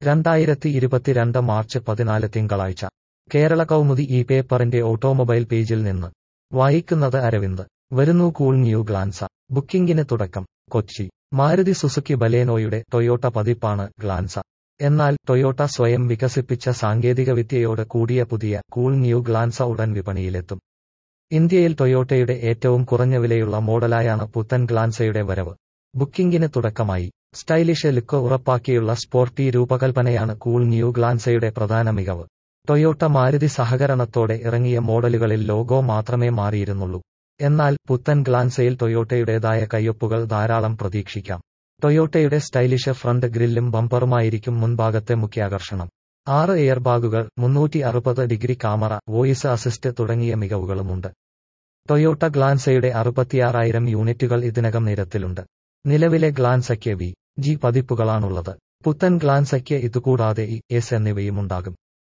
രണ്ടായിരത്തി ഇരുപത്തിരണ്ട് മാർച്ച് പതിനാല് തിങ്കളാഴ്ച കേരള കൗമുദി ഈ പേപ്പറിന്റെ ഓട്ടോമൊബൈൽ പേജിൽ നിന്ന് വായിക്കുന്നത് അരവിന്ദ് വരുന്നു കൂൾ ന്യൂ ഗ്ലാൻസ ബുക്കിംഗിന് തുടക്കം കൊച്ചി മാരുതി സുസുക്കി ബലേനോയുടെ ടൊയോട്ട പതിപ്പാണ് ഗ്ലാൻസ എന്നാൽ ടൊയോട്ട സ്വയം വികസിപ്പിച്ച സാങ്കേതികവിദ്യയോട് കൂടിയ പുതിയ കൂൾ ന്യൂ ഗ്ലാൻസ ഉടൻ വിപണിയിലെത്തും ഇന്ത്യയിൽ ടൊയോട്ടയുടെ ഏറ്റവും കുറഞ്ഞ വിലയുള്ള മോഡലായാണ് പുത്തൻ ഗ്ലാൻസയുടെ വരവ് ബുക്കിംഗിന് തുടക്കമായി സ്റ്റൈലിഷ് ലുക്ക് ഉറപ്പാക്കിയുള്ള സ്പോർട്ടി രൂപകൽപ്പനയാണ് കൂൾ ന്യൂ ഗ്ലാൻസയുടെ പ്രധാന മികവ് ടൊയോട്ട മാരുതി സഹകരണത്തോടെ ഇറങ്ങിയ മോഡലുകളിൽ ലോഗോ മാത്രമേ മാറിയിരുന്നുള്ളൂ എന്നാൽ പുത്തൻ ഗ്ലാൻസയിൽ ടൊയോട്ടയുടേതായ കയ്യൊപ്പുകൾ ധാരാളം പ്രതീക്ഷിക്കാം ടൊയോട്ടയുടെ സ്റ്റൈലിഷ് ഫ്രണ്ട് ഗ്രില്ലും ബമ്പറുമായിരിക്കും മുൻഭാഗത്തെ മുഖ്യാകർഷണം ആറ് എയർ ബാഗുകൾ മുന്നൂറ്റി അറുപത് ഡിഗ്രി ക്യാമറ വോയിസ് അസിസ്റ്റ് തുടങ്ങിയ മികവുകളുമുണ്ട് ടൊയോട്ട ഗ്ലാൻസയുടെ അറുപത്തിയാറായിരം യൂണിറ്റുകൾ ഇതിനകം നിരത്തിലുണ്ട് നിലവിലെ ഗ്ലാൻസയ്ക്ക് വി ജി പതിപ്പുകളാണുള്ളത് പുത്തൻ ഗ്ലാൻസയ്ക്ക് ഇതുകൂടാതെ ഇ എസ് എന്നിവയുമുണ്ടാകും